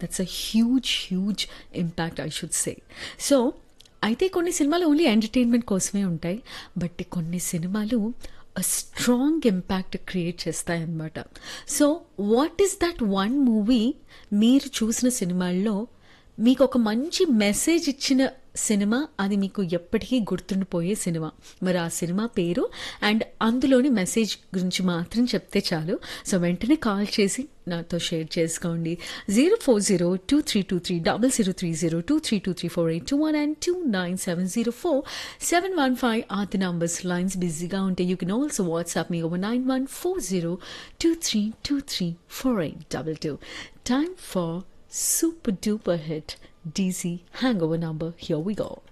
That's a huge huge impact I should say so అయితే కొన్ని సినిమాలు ఓన్లీ ఎంటర్టైన్మెంట్ కోసమే ఉంటాయి బట్ కొన్ని సినిమాలు స్ట్రాంగ్ ఇంపాక్ట్ క్రియేట్ చేస్తాయి అన్నమాట so what is that one movie మీరు చూసిన సినిమాల్లో మీకు ఒక మంచి మెసేజ్ ఇచ్చిన సినిమా అది మీకు ఎప్పటికీ గుర్తుండిపోయే సినిమా మరి ఆ సినిమా పేరు అండ్ అందులోని మెసేజ్ గురించి మాత్రం చెప్తే చాలు సో వెంటనే కాల్ చేసి నాతో షేర్ చేసుకోండి zero four zero two three two three double zero three zero two three two three four eight two one and two nine seven zero four seven one five or the numbers lines బిజీగా ఉంటే you can also WhatsApp me over nine one four zero two three two three four eight double two time for super duper hit DC Hangover number. Here we go.